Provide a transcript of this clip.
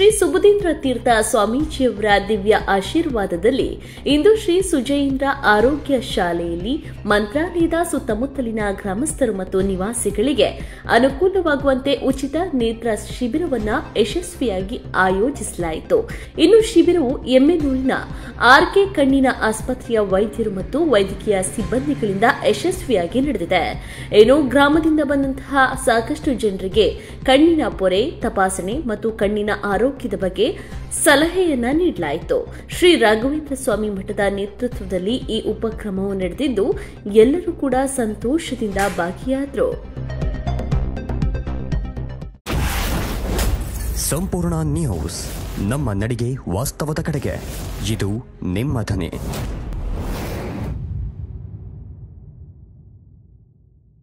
ಶ್ರೀ ಸುಬುಧೇಂದ್ರ ತೀರ್ಥ ಸ್ವಾಮೀಜಿಯವರ ದಿವ್ಯ ಆಶೀರ್ವಾದದಲ್ಲಿ ಇಂದು ಶ್ರೀ ಸುಜಯೇಂದ್ರ ಆರೋಗ್ಯ ಶಾಲೆಯಲ್ಲಿ ಮಂತ್ರಾಲಯದ ಸುತ್ತಮುತ್ತಲಿನ ಗ್ರಾಮಸ್ಥರು ಮತ್ತು ನಿವಾಸಿಗಳಿಗೆ ಅನುಕೂಲವಾಗುವಂತೆ ಉಚಿತ ನೇತ್ರ ಶಿಬಿರವನ್ನು ಯಶಸ್ವಿಯಾಗಿ ಆಯೋಜಿಸಲಾಯಿತು ಇನ್ನು ಶಿಬಿರವು ಎಮ್ಮೆನೂರಿನ ಆರ್ಕೆ ಕಣ್ಣಿನ ಆಸ್ಪತ್ರೆಯ ವೈದ್ಯರು ಮತ್ತು ವೈದ್ಯಕೀಯ ಸಿಬ್ಬಂದಿಗಳಿಂದ ಯಶಸ್ವಿಯಾಗಿ ನಡೆದಿದೆ ಇನ್ನು ಗ್ರಾಮದಿಂದ ಬಂದಂತಹ ಸಾಕಷ್ಟು ಜನರಿಗೆ ಕಣ್ಣಿನ ಪೊರೆ ತಪಾಸಣೆ ಮತ್ತು ಕಣ್ಣಿನ ಆರೋಗ್ಯದ ಬಗ್ಗೆ ಸಲಹೆಯನ್ನ ನೀಡಲಾಯಿತು ಶ್ರೀ ರಾಘವೇಂದ್ರ ಸ್ವಾಮಿ ಮಠದ ನೇತೃತ್ವದಲ್ಲಿ ಈ ಉಪಕ್ರಮವು ನಡೆದಿದ್ದು ಎಲ್ಲರೂ ಕೂಡ ಸಂತೋಷದಿಂದ ಭಾಗಿಯಾದರು ಸಂಪೂರ್ಣ ನ್ಯೂಸ್ ನಮ್ಮ ನಡಿಗೆ ವಾಸ್ತವದ ಕಡೆಗೆ ಇದು ನಿಮ್ಮ ಧ್ವನಿ